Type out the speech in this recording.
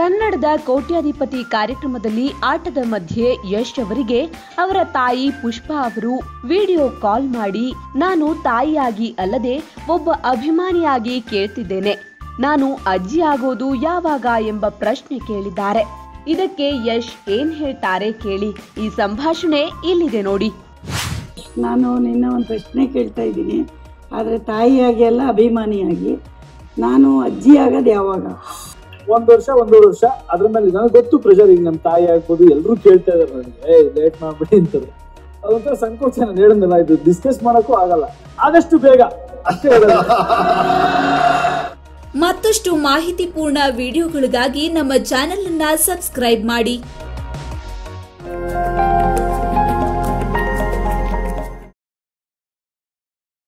ಕನ್ನಡದ ಕೋಟ್ಯಾಧಿಪತಿ ಕಾರ್ಯಕ್ರಮದಲ್ಲಿ ಆಟದ ಮಧ್ಯೆ ಯಶ್ ಅವರಿಗೆ ಅವರ ತಾಯಿ ಪುಷ್ಪಾ ಅವರು ವಿಡಿಯೋ ಕಾಲ್ ಮಾಡಿ ನಾನು ತಾಯಿಯಾಗಿ ಅಲ್ಲದೆ ಒಬ್ಬ ಅಭಿಮಾನಿಯಾಗಿ ಕೇಳ್ತಿದ್ದೇನೆ ನಾನು ಅಜ್ಜಿ ಆಗೋದು ಯಾವಾಗ ಎಂಬ ಪ್ರಶ್ನೆ ಕೇಳಿದ್ದಾರೆ ಇದಕ್ಕೆ ಯಶ್ ಏನ್ ಹೇಳ್ತಾರೆ ಕೇಳಿ ಈ ಸಂಭಾಷಣೆ ಇಲ್ಲಿದೆ ನೋಡಿ ನಾನು ನಿನ್ನ ಒಂದು ಪ್ರಶ್ನೆ ಕೇಳ್ತಾ ಇದ್ದೀನಿ ಆದರೆ ತಾಯಿಯಾಗಿ ಅಲ್ಲ ಅಭಿಮಾನಿಯಾಗಿ ನಾನು ಅಜ್ಜಿ ಆಗೋದು ಯಾವಾಗ ಒಂದ್ ವರ್ಷ ಒಂದೂವರೆ ವರ್ಷ ಅದ್ರ ಮೇಲೆ ನನಗೆ ಗೊತ್ತು ಪ್ರೆಷರ್ ಈಗ ನಮ್ಮ ತಾಯಿ ಆಗ್ಬೋದು ಎಲ್ಲರೂ ಕೇಳ್ತಾ ಇದಾರೆ ನನಗೆ ಏ ಲೇಟ್ ಮಾಡ್ಬಿಡಿ ಅಂತಾರೆ ಅದೊಂಥರ ಸಂಕೋಚ ನಾನು ಹೇಳಿದ್ನಲ್ಲ ಇದು ಡಿಸ್ಕಸ್ ಮಾಡಕ್ಕೂ ಆಗಲ್ಲ ಆದಷ್ಟು ಬೇಗ ಅಷ್ಟೇ ಹೇಳೋದು ಮತ್ತಷ್ಟು ಮಾಹಿತಿಪೂರ್ಣ ವಿಡಿಯೋಗಳಿಗಾಗಿ ನಮ್ಮ ಚಾನೆಲ್ ಅನ್ನ ಸಬ್ಸ್ಕ್ರೈಬ್ ಮಾಡಿ